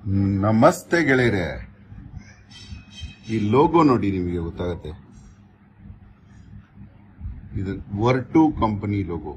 ನಮಸ್ತೆ ಗೆಳೆಯರೆ ಈ ಲೋಗೋ ನೋಡಿ ನಿಮಗೆ ಗೊತ್ತಾಗತ್ತೆ ಇದು ವರ್ಟು ಕಂಪನಿ ಲೋಗೋ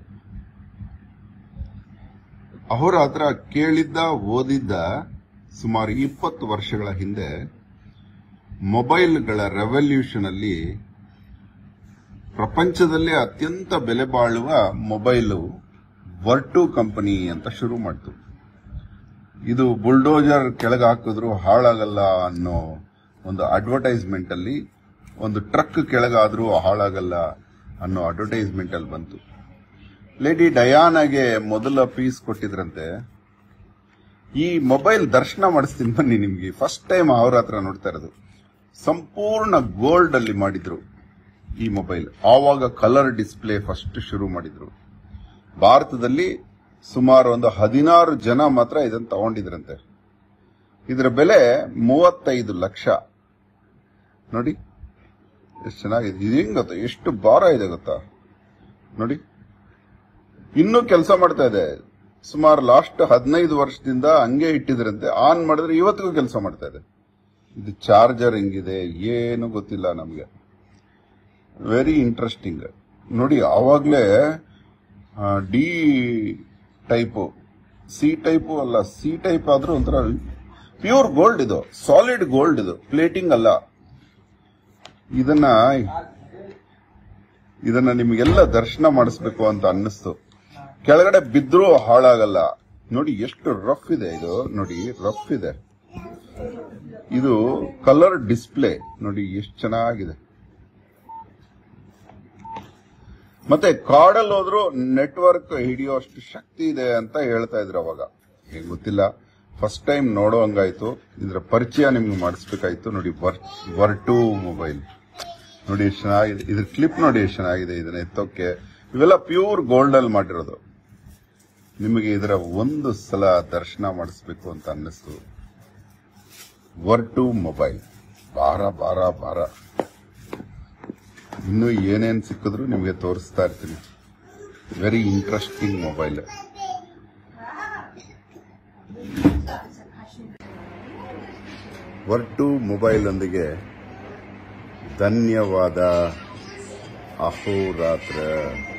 ಅವರ ಹತ್ರ ಕೇಳಿದ್ದ ಓದಿದ್ದ ಸುಮಾರು ಇಪ್ಪತ್ತು ವರ್ಷಗಳ ಹಿಂದೆ ಮೊಬೈಲ್ಗಳ ರೆವಲ್ಯೂಷನ್ ಅಲ್ಲಿ ಪ್ರಪಂಚದಲ್ಲೇ ಅತ್ಯಂತ ಬೆಲೆ ಬಾಳುವ ಮೊಬೈಲು ವರ್ಟು ಕಂಪನಿ ಅಂತ ಶುರು ಮಾಡ್ತು ಇದು ಬುಲ್ಡೋಜರ್ ಕೆಳಗೆ ಹಾಕಿದ್ರು ಹಾಳಾಗಲ್ಲ ಅನ್ನೋ ಒಂದು ಅಡ್ವರ್ಟೈಸ್ಮೆಂಟ್ ಅಲ್ಲಿ ಒಂದು ಟ್ರಕ್ ಕೆಳಗಾದ್ರೂ ಹಾಳಾಗಲ್ಲ ಅನ್ನೋ ಅಡ್ವರ್ಟೈಸ್ಮೆಂಟ್ ಅಲ್ಲಿ ಬಂತು ಲೇಡಿ ಡಯಾನಾಗೆ ಮೊದಲ ಪೀಸ್ ಕೊಟ್ಟಿದ್ರಂತೆ ಈ ಮೊಬೈಲ್ ದರ್ಶನ ಮಾಡಿಸ್ತೀನಿ ಬನ್ನಿ ನಿಮ್ಗೆ ಫಸ್ಟ್ ಟೈಮ್ ಅವ್ರ ಹತ್ರ ನೋಡ್ತಾ ಇರೋದು ಸಂಪೂರ್ಣ ಗೋಲ್ಡ್ ಅಲ್ಲಿ ಮಾಡಿದ್ರು ಈ ಮೊಬೈಲ್ ಆವಾಗ ಕಲರ್ ಡಿಸ್ಪ್ಲೇ ಫಸ್ಟ್ ಶುರು ಮಾಡಿದ್ರು ಭಾರತದಲ್ಲಿ ಸುಮಾರು ಒಂದು ಹದಿನಾರು ಜನ ಮಾತ್ರ ಇದನ್ನು ತಗೊಂಡಿದ್ರಂತೆ ಇದರ ಬೆಲೆ ಮೂವತ್ತೈದು ಲಕ್ಷ ನೋಡಿ ಎಷ್ಟು ಚೆನ್ನಾಗಿದೆ ಇದು ಹೆಂಗ್ ಗೊತ್ತಾ ಎಷ್ಟು ಭಾರ ಇದೆ ಗೊತ್ತಾ ನೋಡಿ ಇನ್ನೂ ಕೆಲಸ ಮಾಡ್ತಾ ಇದೆ ಸುಮಾರು ಲಾಸ್ಟ್ ಹದಿನೈದು ವರ್ಷದಿಂದ ಹಂಗೆ ಇಟ್ಟಿದ್ರಂತೆ ಆನ್ ಮಾಡಿದ್ರೆ ಇವತ್ತಿಗೂ ಕೆಲಸ ಮಾಡ್ತಾ ಇದೆ ಇದು ಚಾರ್ಜರ್ ಹೆಂಗಿದೆ ಏನು ಗೊತ್ತಿಲ್ಲ ನಮಗೆ ವೆರಿ ಇಂಟ್ರೆಸ್ಟಿಂಗ್ ನೋಡಿ ಆವಾಗಲೇ ಡಿ ಟೈಪು ಸಿ ಟೈಪು ಅಲ್ಲ ಸಿ ಟೈಪ್ ಆದ್ರೂ ಒಂಥರ ಪ್ಯೂರ್ ಗೋಲ್ಡ್ ಇದು ಸಾಲಿಡ್ ಗೋಲ್ಡ್ ಇದು ಪ್ಲೇಟಿಂಗ್ ಅಲ್ಲ ಇದನ್ನ ಇದನ್ನ ನಿಮಗೆಲ್ಲ ದರ್ಶನ ಮಾಡಿಸ್ಬೇಕು ಅಂತ ಅನ್ನಿಸ್ತು ಕೆಳಗಡೆ ಬಿದ್ರೂ ಹಾಳಾಗಲ್ಲ ನೋಡಿ ಎಷ್ಟು ರಫ್ ಇದೆ ಇದು ನೋಡಿ ರಫ್ ಇದೆ ಇದು ಕಲರ್ ಡಿಸ್ಪ್ಲೇ ನೋಡಿ ಎಷ್ಟು ಚೆನ್ನಾಗಿದೆ ಮತ್ತೆ ಕಾಡಲ್ಲಿ ಹೋದ್ರು ನೆಟ್ವರ್ಕ್ ಹಿಡಿಯೋಷ್ಟು ಶಕ್ತಿ ಇದೆ ಅಂತ ಹೇಳ್ತಾ ಇದ್ರು ಅವಾಗ ಏನ್ ಗೊತ್ತಿಲ್ಲ ಫಸ್ಟ್ ಟೈಮ್ ನೋಡೋ ಹಂಗಾಯ್ತು ಇದ್ರ ಪರಿಚಯ ನಿಮ್ಗೆ ಮಾಡಿಸ್ಬೇಕಾಯ್ತು ನೋಡಿ ವರ್ ವರ್ ಟು ಮೊಬೈಲ್ ನೋಡಿ ಎಷ್ಟು ಚೆನ್ನಾಗಿದೆ ಇದ್ರ ಕ್ಲಿಪ್ ನೋಡಿ ಎಷ್ಟು ಚೆನ್ನಾಗಿದೆ ಇದನ್ನ ಎತ್ತೋಕೆ ಇವೆಲ್ಲ ಪ್ಯೂರ್ ಗೋಲ್ಡ್ ಅಲ್ಲಿ ಮಾಡಿರೋದು ನಿಮಗೆ ಇದರ ಒಂದು ಸಲ ದರ್ಶನ ಮಾಡಿಸ್ಬೇಕು ಅಂತ ಅನ್ನಿಸ್ತು ವರ್ ಟು ಮೊಬೈಲ್ ಭಾರ ಭಾರ ಭಾರ ಇನ್ನು ಏನೇನ್ ಸಿಕ್ಕಿದ್ರು ನಿಮಗೆ ತೋರಿಸ್ತಾ ಇರ್ತೀನಿ very interesting mobile Vertu mobile ಒಂದಿಗೆ ಧನ್ಯವಾದ ಅಹೋರಾತ್ರ